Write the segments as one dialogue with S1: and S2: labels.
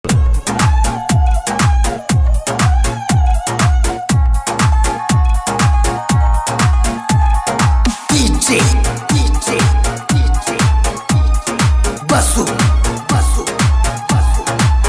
S1: DJ, DJ, DJ, Basu, Basu, Basu.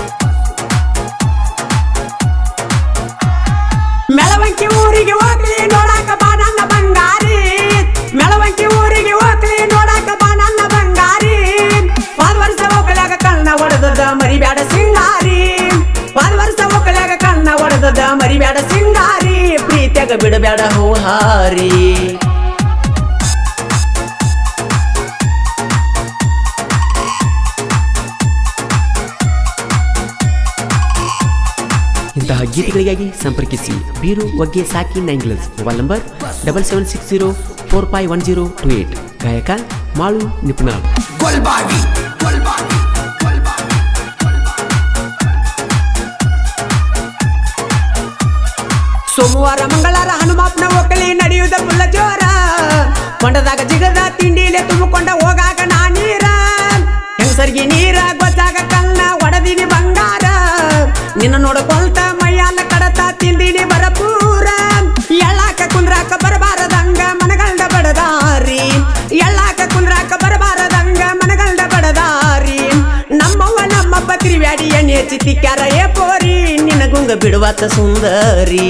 S2: ಮೆಳವಂಕಿ ಊರಿಗೆ ಹೋಗ್ಲಿ ನೋಡಾಕ ಬಾ ನನ್ನ ಬಂಗಾರಿ ಮೆಳವಂಕಿ ಊರಿಗೆ ಹೋಗ್ಲಿ ನೋಡಾಕ ಬಾ ನನ್ನ ಬಂಗಾರಿ ಹೋದ ವರ್ಷ ಒಕ್ಕಲಾಗ ಕಣ್ಣ ಹೊಡೆದದ ಮರಿಬ್ಯಾಡ ಸಿಂಗಾರಿ ಹೋದ ವರ್ಷ ಒಕ್ಕಲಾಗ ಕಣ್ಣ ಹೊಡೆದದ ಮರಿಬ್ಯಾಡ ಸಿಂಗಾರಿ ಪ್ರೀತಿಯಾಗ ಬಿಡಬ್ಯಾಡ ಹೂಹಾರಿ
S3: ಇಂತಹ ಗೀತೆಗಳಿಗಾಗಿ ಸಂಪರ್ಕಿಸಿ ಬೀರು ಒಗ್ಗೆ ಸಾಕಿ ನೈಂಗ್ಲಸ್ mobile number double seven six zero four five one zero two eight ಗಾಯಕ ಮಾಳು ನಿಪುಣಾಳ್
S1: Golbavi, Golbavi, Golbavi.
S2: ಸೋಮವಾರ ಮಂಗಳವಾರ ಹನುಮಾಪ್ನ ಒಕ್ಕಲಿ ನಡೆಯುವುದ ಫುಲ್ಲ ಜೋರ ಕೊಂಡದಾಗ ಜಿಗದ ತಿಂಡಿಲೆ ತುಂಬಿಕೊಂಡ ಹೋಗಾಗ ನಾ ನೀರ ಹೆಂಗಸರ್ಗಿ ನೀರ ಗೊತ್ತಾಗ ಕಲ್ಲ ಒಡದಿನಿ ಬಂಗಾರ ನಿನ್ನ ನೋಡಕೊಳ್ತ ಮೈಯಾಲ ಕಡತ ತಿಂದಿನಿ ಬರಪೂರ ಎಳ್ಳಾಕ ಕುಂದ್ರಾಕ ಬರಬಾರದಂಗ ಮನಗಂಡ ಬಡದಾರಿ ಎಳ್ಳಾಕ ಕುಂದ್ರಾಕ ಬರಬಾರದಂಗ ಮನಗಂಡ ಬಡದಾರಿ ನಮ್ಮವ್ವ ನಮ್ಮಪ್ಪ ತಿರುವ್ಯಾಡಿ ಎಣ್ಣೆ ಚಿತ್ತಿಕ್ಯಾರ ಏ ಪೋರಿ ನಿನ್ನ ಗುಂಗ ಬಿಡುವತ್ತ ಸುಂದರಿ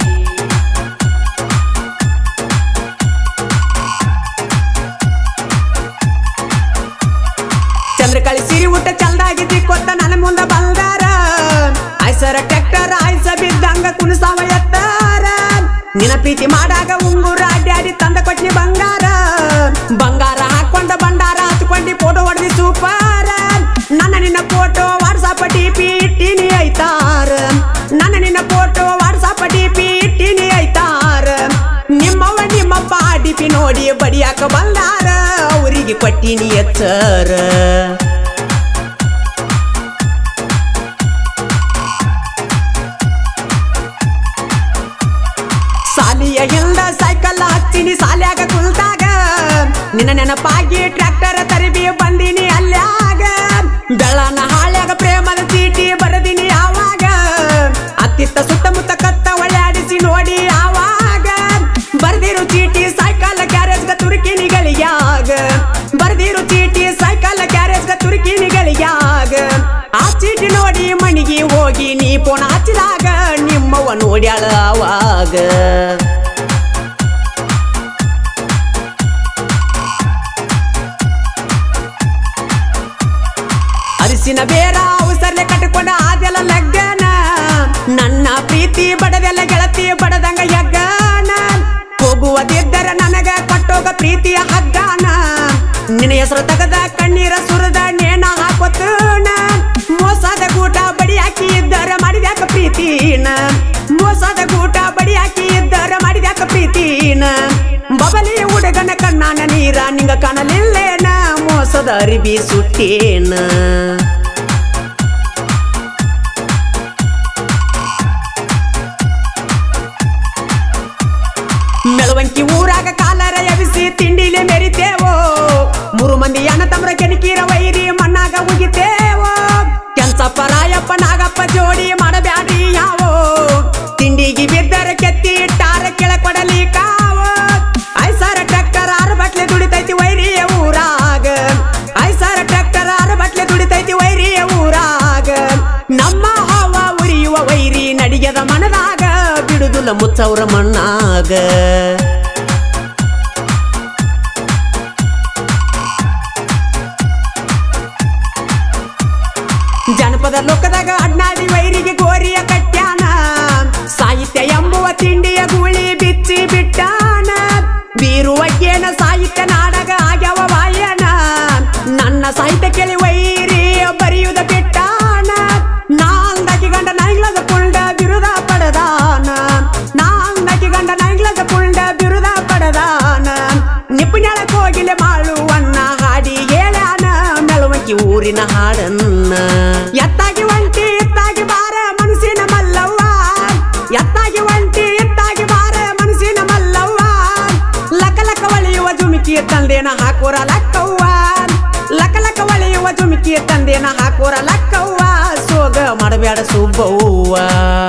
S2: ಚಂದ್ರಕಾಳಿ ಸಿರಿ ಊಟ ಚಲ್ದಾಗಿದ್ದಿ ಕೊತ್ತ ನನ್ನ ಮುಂದ ಬಂದಾರ ಆಯ್ಸರ ಟ್ರ್ಯಾಕ್ಟರ್ ಆಯ್ಸ ಬಿದ್ದಂಗ ಕುಣಸಾವ ಎತ್ತಾರ ನಿನ್ನ ಪ್ರೀತಿ ಮಾಡಾಗ ಉಂಗುರ ಅಡ್ಡಾಡಿ ತಂದ ಕೊಟ್ನಿ ಬಂಗಾರ ಬಂಗಾರ ಹಾಕೊಂಡ ಬಂಡಾರ ಹತ್ಕೊಂಡಿ ಫೋಟೋ ಹೊಡೆದಿ ಸೂಪರ್ ನನ್ನ ನಿನ್ನ ಫೋಟೋ ವಾಟ್ಸಾಪ್ ಡಿಪಿ ಇಟ್ಟಿನಿ ಐತಾರ ನನ್ನ ನಿನ್ನ ಫೋಟೋ ವಾಟ್ಸಾಪ್ ಡಿಪಿ ಇಟ್ಟಿನಿ ಐತಾರ ನಿಮ್ಮವ್ವ ನಿಮ್ಮಪ್ಪ ಡಿಪಿ ನೋಡಿ ಬಡಿಯಾಕ ಬಂದಾರ ಅವರಿಗೆ ಕೊಟ್ಟಿನಿ ಎಚ್ಚರ ಸಾಲಿಯ ಹಿಂದ ಸೈಕಲ್ ಹಚ್ಚಿನಿ ಸಾಲ್ಯಾಗ ಕುಲ್ತಾಗ ನಿನ್ನ ನೆನಪಾಗಿ ಟ್ರ್ಯಾಕ್ಟರ್ ತರಬಿ ಬಂದಿನಿ ಅಲ್ಯಾಗ ಬೆಳ್ಳನ ಹಾಳ್ಯಾಗ ಪ್ರೇಮದ ಚೀಟಿ ಬರದಿನಿ ಯಾವಾಗ ಅತ್ತಿತ್ತ ಸುತ್ತಮುತ್ತ ಕತ್ತ ಒಳ್ಳೆಡಿಸಿ ನೋಡಿ ಯಾವಾಗ ಬರ್ದಿರು ಚೀಟಿ ಸೈಕಲ್ ಗ್ಯಾರೇಜ್ಗ ತುರುಕಿನಿಗಳಿಗ್ಯಾಗ ಬರ್ದಿರು ಚೀಟಿ ಸೈಕಲ್ ಗ್ಯಾರೇಜ್ಗ ತುರುಕಿನಿಗಳಿಗ್ಯಾಗ ಆ ಚೀಟಿ ನೋಡಿ ಮಣಿಗೆ ಹೋಗಿ ನೀ ಪೋಣ ಹಚ್ಚಿದಾಗ ನಿಮ್ಮವ್ವ ನೋಡ್ಯಾಳ ಅವಾಗ ಅರಿಸಿನ ಬೇರ ಅವಸರ್ಲೆ ಕಟ್ಟಿಕೊಂಡ ಆದೆಲ್ಲ ಲಗ್ಗನ ನನ್ನ ಪ್ರೀತಿ ಬಡದೆಲ್ಲ ಗೆಳತಿ ಬಡದಂಗ ಯಗ್ಗನ ಹೋಗುವುದಿದ್ದರ ನನಗ ಕೊಟ್ಟೋಗ ಪ್ರೀತಿಯ ಹಗ್ಗಾನ ನಿನ್ನ ಹೆಸರು ತಗದ ಕಣ್ಣೀರ ಸುರದ ನೇಣ ಹಾಕೋತನ ಮೋಸದ ಗೂಟ ಬಡಿ ಹಾಕಿ ಇದ್ದರ ಮಾಡಿದ್ಯಾಕ ಪ್ರೀತಿನ ಮೋಸದ ಗೂಟ ಬಡಿ ಹಾಕಿ ಇದ್ದರ ಮಾಡಿದ್ಯಾಕ ಪ್ರೀತಿನ ಬಬಲಿ ಹುಡುಗನ ಕಣ್ಣಾನ ನೀರ ನಿಂಗ ಕಾಣಲಿಲ್ಲೇನ ಮೋಸದ ಅರಿಬಿ ಸುಟ್ಟೇನ ಮೆಳವಂಕಿ ಊರಾಗ ಕಾಲರ ಎಬಿಸಿ ತಿಂಡಿಲೆ ಮೆರಿತೇವೋ ಮೂರು ಮಂದಿ ಅಣ್ಣ ತಮ್ರ ಕೆಣಕೀರ ವೈರಿ ಮಣ್ಣಾಗ ಉಗಿತೇವೋ ಕೆಂಚಪ್ಪ ರಾಯಪ್ಪ ನಾಗಪ್ಪ ಜೋಡಿ ಮಾಡಬ್ಯಾಡ್ರಿ ಯಾವೋ ತಿಂಡಿಗೆ ಬಿದ್ದರ ಕೆತ್ತಿ ಇಟ್ಟಾರ ಕೆಳ ಕೊಡಲಿ ಕಾವೋ ಐಸಾರ ಟ್ರ್ಯಾಕ್ಟರ್ ಆರು ಬಟ್ಲೆ ದುಡಿತೈತಿ ವೈರಿಯ ಊರಾಗ ಐಸಾರ ಟ್ರ್ಯಾಕ್ಟರ್ ಆರು ಬಟ್ಲೆ ದುಡಿತೈತಿ ವೈರಿಯ ಊರಾಗ ನಮ್ಮ ಹವ ಉರಿಯುವ ವೈರಿ ನಡಿಗೆದ ಮನದಾಗ ಬಿಡುದಿಲ್ಲ ಮುಚ್ಚವ್ರ ಮಣ್ಣಾಗ ಜನಪದ ಲೋಕದಾಗ ಅಡ್ನಾಡಿ ವೈರಿಗೆ ಗೋರಿಯ ಕಟ್ಯಾನ ಸಾಹಿತ್ಯ ಎಂಬುವ ತಿಂಡಿಯ ಗೂಳಿ ಬಿಚ್ಚಿ ಬಿಟ್ಟಾನ ಬೀರುವಗ್ಗೇನ ಸಾಹಿತ್ಯ ನಾಡಗ ಆಗ್ಯಾವ ವಾಯನ ನನ್ನ ಸಾಹಿತ್ಯ ಕೇಳಿ ವೈರಿ ಬರೆಯುವುದ ಬಿಟ್ಟಾನ ನಾಲ್ದಕಿ ಗಂಡ ನೈಗ್ಲದ ಪುಂಡ ಬಿರುದ ಪಡದಾನ ನಾಲ್ದಕಿ ಗಂಡ ನೈಗ್ಲದ ಪುಂಡ ಬಿರುದ ಪಡದಾನ ನಿಪುಣಳ ಕೋಗಿಲೆ ಮಾಳುವನ್ನ ಹಾಡಿ ಹೇಳ್ಯಾನ ಮೆಳವಂಕಿ ಊರಿನ ಹಾಡನ್ನ ಎತ್ತಾಗಿ ಒಂಟಿ ಎತ್ತಾಗಿ ಬಾರ ಮನಸ್ಸಿನ ಮಲ್ಲ ಬ್ಯಾಡ ಸುಬ್ಬವ್ವ